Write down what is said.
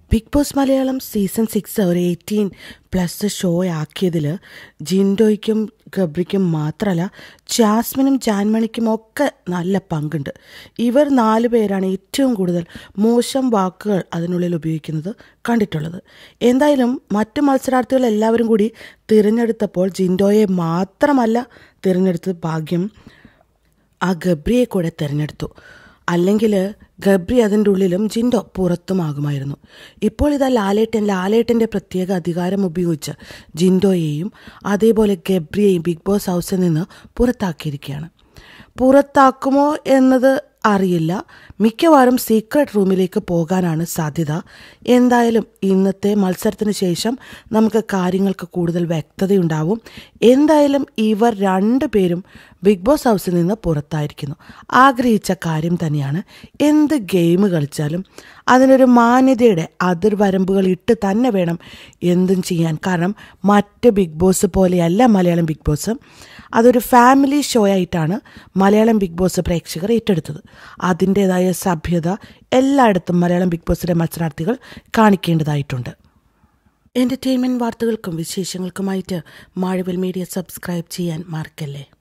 big Boss Malayalam season six ഒരു eighteen plus show ആക്കിയതിൽ ജിൻഡോയ്ക്കും ഗബ്രിക്കും മാത്രമല്ല ജാസ്മിനും ജാൻമണിക്കും ഒക്കെ നല്ല പങ്കുണ്ട് ഇവർ നാല് പേരാണ് ഏറ്റവും കൂടുതൽ മോശം വാക്കുകൾ അതിനുള്ളിൽ ഉപയോഗിക്കുന്നത് കണ്ടിട്ടുള്ളത് എന്തായാലും മറ്റു മത്സരാർത്ഥികൾ എല്ലാവരും കൂടി തിരഞ്ഞെടുത്തപ്പോൾ ജിൻഡോയെ മാത്രമല്ല തിരഞ്ഞെടുത്തത് ഭാഗ്യം ആ ഗബ്രിയെ കൂടെ തിരഞ്ഞെടുത്തു അല്ലെങ്കിൽ ഗബ്രി അതിൻ്റെ ഉള്ളിലും ജിൻഡോ പുറത്തുമാകുമായിരുന്നു ഇപ്പോൾ ഇതാ ലാലേട്ടൻ ലാലേട്ടൻ്റെ പ്രത്യേക അധികാരം ഉപയോഗിച്ച് ജിൻഡോയെയും അതേപോലെ ഗബ്രിയെയും ബിഗ് ബോസ് ഹൗസിൽ നിന്ന് പുറത്താക്കിയിരിക്കുകയാണ് പുറത്താക്കുമോ എന്നത് അറിയില്ല മിക്കവാറും സീക്രട്ട് റൂമിലേക്ക് പോകാനാണ് സാധ്യത എന്തായാലും ഇന്നത്തെ മത്സരത്തിന് ശേഷം നമുക്ക് കാര്യങ്ങൾക്ക് കൂടുതൽ വ്യക്തതയുണ്ടാവും എന്തായാലും ഇവർ രണ്ടുപേരും ബിഗ് ബോസ് ഹൗസിൽ നിന്ന് പുറത്തായിരിക്കുന്നു ആഗ്രഹിച്ച കാര്യം തന്നെയാണ് എന്ത് ഗെയിം കളിച്ചാലും അതിനൊരു മാന്യതയുടെ അതിർവരമ്പുകൾ ഇട്ട് തന്നെ വേണം എന്തും ചെയ്യാൻ കാരണം മറ്റ് ബിഗ് ബോസ് പോലെയല്ല മലയാളം ബിഗ് ബോസ് അതൊരു ഫാമിലി ഷോ ആയിട്ടാണ് മലയാളം ബിഗ് ബോസ് പ്രേക്ഷകർ ഏറ്റെടുത്തത് അതിൻ്റെതായ സഭ്യത എല്ലായിടത്തും മലയാളം ബിഗ് ബോസിലെ മത്സരാർത്ഥികൾ കാണിക്കേണ്ടതായിട്ടുണ്ട് എൻ്റർടൈൻമെൻറ്റ് വാർത്തകൾക്കും വിശേഷങ്ങൾക്കുമായിട്ട് മാഴവൽ മീഡിയ സബ്സ്ക്രൈബ് ചെയ്യാൻ മറക്കല്ലേ